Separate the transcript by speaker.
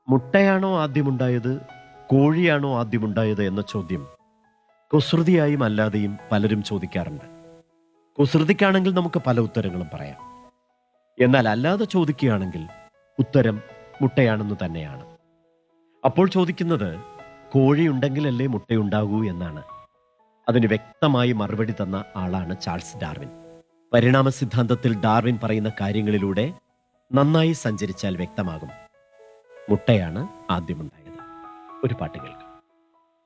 Speaker 1: മുട്ടയാണോ ആദ്യമുണ്ടായത് കോഴിയാണോ ആദ്യമുണ്ടായത് എന്ന ചോദ്യം കുസൃതിയായും അല്ലാതെയും പലരും ചോദിക്കാറുണ്ട് കുസൃതിക്കാണെങ്കിൽ നമുക്ക് പല ഉത്തരങ്ങളും പറയാം എന്നാൽ അല്ലാതെ ചോദിക്കുകയാണെങ്കിൽ ഉത്തരം മുട്ടയാണെന്ന് തന്നെയാണ് അപ്പോൾ ചോദിക്കുന്നത് കോഴിയുണ്ടെങ്കിലല്ലേ മുട്ടയുണ്ടാകൂ എന്നാണ് അതിന് വ്യക്തമായി മറുപടി തന്ന ആളാണ് ചാൾസ് ഡാർവിൻ പരിണാമ സിദ്ധാന്തത്തിൽ ഡാർവിൻ പറയുന്ന കാര്യങ്ങളിലൂടെ നന്നായി സഞ്ചരിച്ചാൽ വ്യക്തമാകും മുട്ടയാണ് ആദ്യമുണ്ടായത് ഒരു പാട്ട് കേൾക്കാം